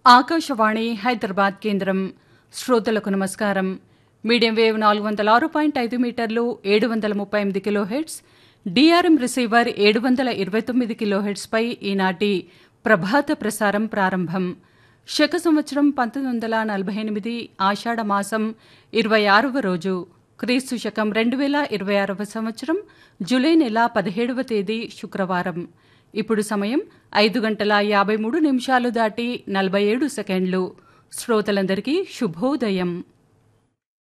ఆకాశవాణి హైదరాబాద్ కేంద్రం శ్రోతలకు నమస్కారం మీడియం వేవ్ నాలుగు వందల ఆరు పాయింట్ ఐదు మీటర్లు ఏడు వందల ముప్పై ఎనిమిది కిలోహెట్స్ డిఆర్ఎం రిసీవర్ ఏడు వందల ఇరవై తొమ్మిది కిలోహెట్స్పై ఈనాటి ప్రభాత ప్రసారం ప్రారంభం శక సంవత్సరం పంతొమ్మిది వందల నలభై ఎనిమిది ఆషాఢ మాసం ఇరవై ఆరవ రోజు క్రీస్తు శకం రెండు వేల ఇరవై ఆరవ సంవత్సరం జూలై నెల పదిహేడవ తేదీ శుక్రవారం ఇప్పుడు సమయం ఐదు గంటల యాభై మూడు నిమిషాలు దాటి నలభై ఏడు సెకండ్లు శ్రోతలందరికీ శుభోదయం